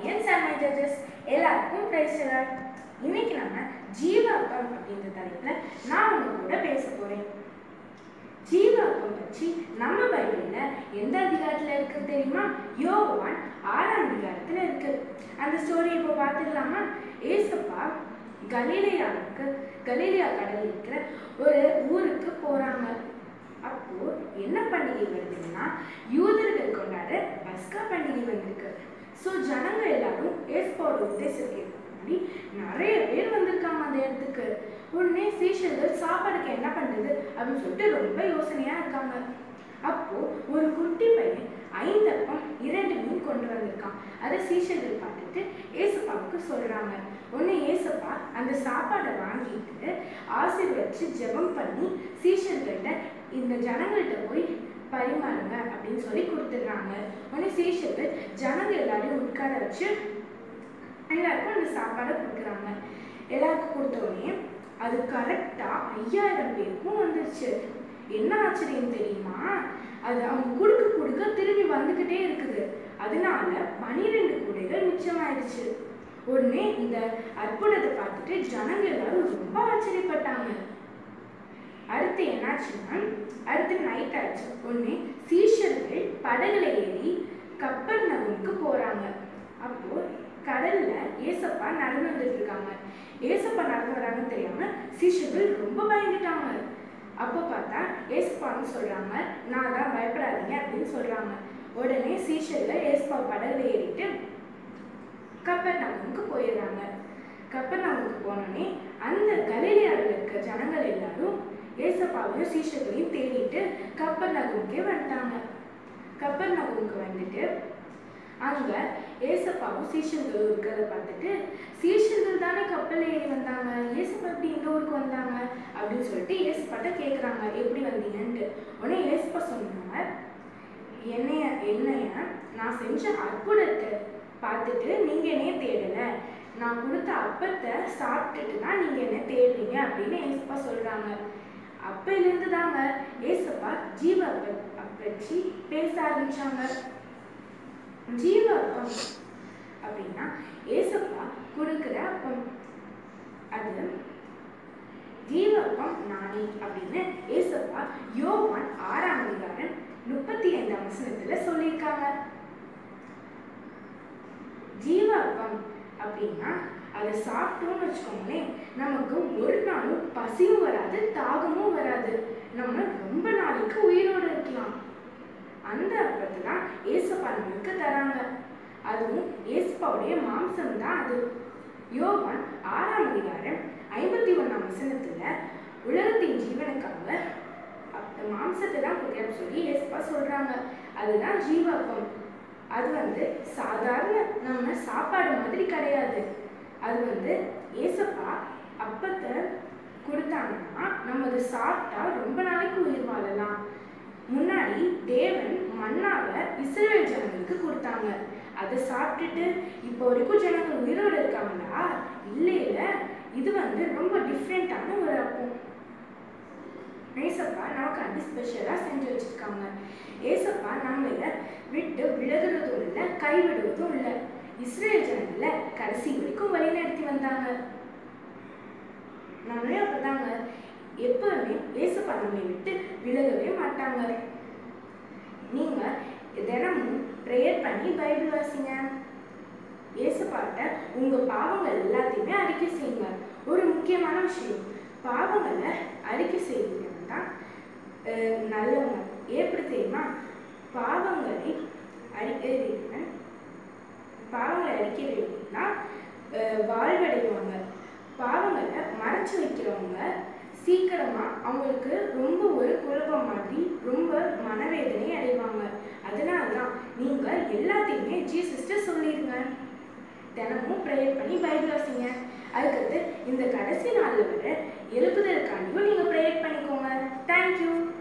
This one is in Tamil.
ஆடியன்ஸ் அண்ட் மை ஜட்ஜஸ் எல்லாருக்கும் பிரைஸ்டர் இன்னைக்கு நம்ம ஜீவாக்கம் அப்படின்ற தலைப்பில் நான் உங்க கூட பேச போறேன் ஜீவாக்கம் பற்றி நம்ம பைபிள்ல எந்த அதிகாரத்துல இருக்கு தெரியுமா யோவான் ஆறாம் அதிகாரத்துல இருக்கு அந்த ஸ்டோரி இப்போ பார்த்துக்கலாமா ஏசப்பா கலீலியாவுக்கு கலீலியா கடல் இருக்கிற ஒரு ஊருக்கு போறாங்க அப்போ என்ன பண்டிகை வருதுன்னா யூதர்கள் கொண்டாட பஸ்கா பண்டிகை வந்திருக்கு ஸோ ஜனங்க எல்லாரும் ஏஸ்பாவோட உத்தேசத்துக்கு முன்னாடி நிறைய பேர் வந்திருக்காங்க அந்த இடத்துக்கு உடனே சீஷர்கள் சாப்பாடுக்கு என்ன பண்றது அப்படின்னு சொல்லிட்டு ரொம்ப யோசனையா இருக்காங்க அப்போ ஒரு குட்டி பையன் ஐந்தப்பம் இரண்டு மீன் கொண்டு வந்திருக்கான் அதை சீஷர்கள் பார்த்துட்டு ஏசப்பாவுக்கு சொல்றாங்க உடனே ஏசப்பா அந்த சாப்பாடை வாங்கிட்டு ஆசீர்வச்சு ஜெபம் பண்ணி சீஷர்கள்ட்ட இந்த ஜனங்கள்கிட்ட போய் பரிமாறுங்க அப்படின்னு சொல்லி கொடுத்துடுறாங்க உடனே சீஷர்கள் ஜனங்க எல்லாரையும் உட்கார வச்சு எல்லாருக்கும் அந்த சாப்பாடை கொடுக்குறாங்க எல்லாருக்கும் கொடுத்த உடனே அது கரெக்டா ஐயாயிரம் பேருக்கும் வந்துருச்சு என்ன ஆச்சரியம் தெரியுமா அது அவங்க கொடுக்க கொடுக்க திரும்பி வந்துக்கிட்டே இருக்குது அதனால பனிரெண்டு கூடைகள் மிச்சமாயிடுச்சு உடனே இந்த அற்புதத்தை பார்த்துட்டு ஜனங்க எல்லாரும் ரொம்ப ஆச்சரியப்பட்டாங்க அடுத்து என்னாச்சுன்னா அடுத்து நைட் ஆச்சு உடனே சீஷர்கள் படகுல ஏறி கப்பர் நகருக்கு போறாங்க அப்போ கடல்ல ஏசப்பா நடந்து வந்துட்டு இருக்காங்க ஏசப்பா நடந்து வராங்கன்னு தெரியாம சீஷர்கள் ரொம்ப பயந்துட்டாங்க அப்போ பார்த்தா ஏசப்பான்னு சொல்றாங்க நான் தான் பயப்படாதீங்க அப்படின்னு சொல்றாங்க உடனே சீஷர்கள் ஏசப்பா படகுல ஏறிட்டு கப்பர் நகருக்கு போயிடுறாங்க கப்பர் நகருக்கு போனோடனே அந்த கலிலியாவில் இருக்க ஜனங்கள் எல்லாரும் ஏசப்பாவையும் சீஷர்களையும் தேடிட்டு கப்பர் நகருக்கே வந்துட்டாங்க கப்பர் நகருக்கு வந்துட்டு அங்க ஏசப்பாவும் சீஷர்களும் இருக்கிறத பார்த்துட்டு சீஷர்கள் தானே கப்பல் ஏறி வந்தாங்க ஏசப்பா எப்படி இந்த ஊருக்கு வந்தாங்க அப்படின்னு சொல்லிட்டு ஏசப்பாட்ட கேட்குறாங்க எப்படி வந்தீங்கன்ட்டு உடனே ஏசப்பா சொன்னாங்க என்னைய என்னைய நான் செஞ்ச அற்புதத்தை பார்த்துட்டு நீங்க என்னைய தேடல நான் கொடுத்த அப்பத்தை சாப்பிட்டுட்டு தான் நீங்க என்ன தேடுறீங்க அப்படின்னு ஏசப்பா சொல்றாங்க அப்பையிலேருந்து தாங்க ஏசப்பா ஜீவ அப்ப பற்றி பேச ஆரம்பிச்சாங்க ஜீவ அப்பம் அப்படின்னா ஏசப்பா கொடுக்குற அப்பம் அது ஜீவ அப்பம் நானே அப்படின்னு ஏசப்பா யோவான் ஆறாம் அதிகாரம் முப்பத்தி ஐந்தாம் வசனத்துல சொல்லியிருக்காங்க ஜீவ அப்பம் அப்படின்னா அதை சாப்பிட்டோம்னு வச்சுக்கோங்களேன் நமக்கு ஒரு நாளும் பசியும் வராது தாகமும் வராது நம்ம ரொம்ப நாளைக்கு உயிரோடு இருக்கலாம் அந்த அப்பத்தை தான் ஏசப்பா நம்மளுக்கு தராங்க அதுவும் ஏசப்பாவுடைய மாம்சம் தான் அது யோவான் ஆறாம் அதிகாரம் ஐம்பத்தி ஒன்றாம் வசனத்துல உலகத்தின் ஜீவனுக்காக அந்த மாம்சத்தை தான் கொடுக்குறேன்னு சொல்லி ஏசப்பா சொல்றாங்க அதுதான் ஜீவாப்பம் அது வந்து சாதாரண நம்ம சாப்பாடு மாதிரி கிடையாது அது வந்து ஏசப்பா அப்பத்தை கொடுத்தாங்கன்னா நம்ம அதை சாப்பிட்டா ரொம்ப நாளைக்கு உயிர் வாழலாம் முன்னாடி தேவன் மண்ணாவை இஸ்ரேல் ஜனங்களுக்கு கொடுத்தாங்க அதை சாப்பிட்டுட்டு இப்போ வரைக்கும் ஜனங்கள் உயிரோடு இருக்காங்களா இல்லை இல்லை இது வந்து ரொம்ப டிஃப்ரெண்ட்டான ஒரு அப்பம் ஏசப்பா நமக்காண்டி ஸ்பெஷலாக செஞ்சு வச்சுருக்காங்க ஏசப்பா நம்மள விட்டு விலகுறதும் இல்லை கைவிடுவதும் இல்லை இஸ்ரேல் ஜனங்களை கடைசி வரைக்கும் வழிநடத்தி வந்தாங்க நம்மளே அப்படிதாங்க எப்பவுமே ஏசப்பா நம்மளை விட்டு விலகவே மாட்டாங்க நீங்க தினமும் ப்ரேயர் பண்ணி பைபிள் வாசிங்க ஏசப்பாட்ட உங்க பாவங்கள் எல்லாத்தையுமே அறிக்கை செய்யுங்க ஒரு முக்கியமான விஷயம் பாவங்களை அறிக்கை செய்வீங்கன்னா தான் நல்லவங்க எப்படி தெரியுமா பாவங்களை அறிக்கை பாவங்களை அறிக்கிறீங்கன்னா வாழ்வடைவாங்க பாவங்களை மறைச்சு வைக்கிறவங்க சீக்கிரமா அவங்களுக்கு ரொம்ப ஒரு குழப்பம் மாதிரி ரொம்ப மனவேதனை அடைவாங்க அதனால தான் நீங்க எல்லாத்தையுமே ஜீசஸ்ட சொல்லிடுங்க தினமும் ப்ரேயர் பண்ணி பைபிள் வாசிங்க அதுக்கடுத்து இந்த கடைசி நாளில் வர எழுப்புதலுக்காண்டியும் நீங்கள் ப்ரேயர் பண்ணிக்கோங்க தேங்க்யூ